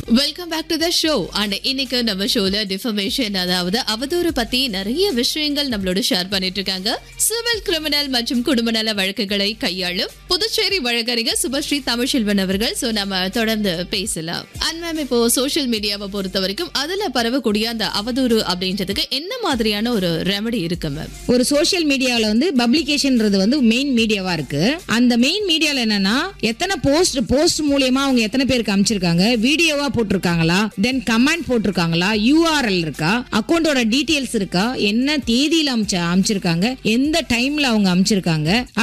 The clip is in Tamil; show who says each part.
Speaker 1: welcome back to the show and இன்னைக்கு நம்ம ஷோல டிஃபர்மேஷன் அதாவது அவதூறு பத்தி நிறைய விஷயங்கள் நம்மளோட ஷேர் பண்ணிட்டு இருக்காங்க சிவில் கிரிமினல் மற்றும் குடும்ப நல வழக்குகளை கையாளும் புதுச்சேரி வழக்கறிஞர் சுபஸ்ரீ தமிழ்செல்வன் அவர்கள் சோ நம்ம தொடர்ந்து பேசலாம் அண்ட் மேம் இப்போ சோஷியல் மீடியாவை பொறுத்த வரைக்கும் அதுல பரவக்கூடிய அந்த அவதூறு அப்படின்றதுக்கு என்ன மாதிரியான ஒரு ரெமடி இருக்கு மேம்
Speaker 2: ஒரு சோஷியல் மீடியால வந்து பப்ளிகேஷன்ன்றது வந்து மெயின் மீடியாவா இருக்கு அந்த மெயின் மீடியால என்னன்னா எத்தனை போஸ்ட் போஸ்ட் மூலியமா அவங்க எத்தனை பேருக்கு அமைச்சிருக்காங்க வீடியோவா போட்டிருக்காங்களா தென் கமெண்ட் போட்டிருக்காங்களா யூஆர்எல் இருக்கா அக்கௌண்டோட டீடைல்ஸ் இருக்கா என்ன தேதியில அமைச்ச அமைச்சிருக்காங்க எந்த டைம்ல அவங்க அமைச்சிருக்காங்க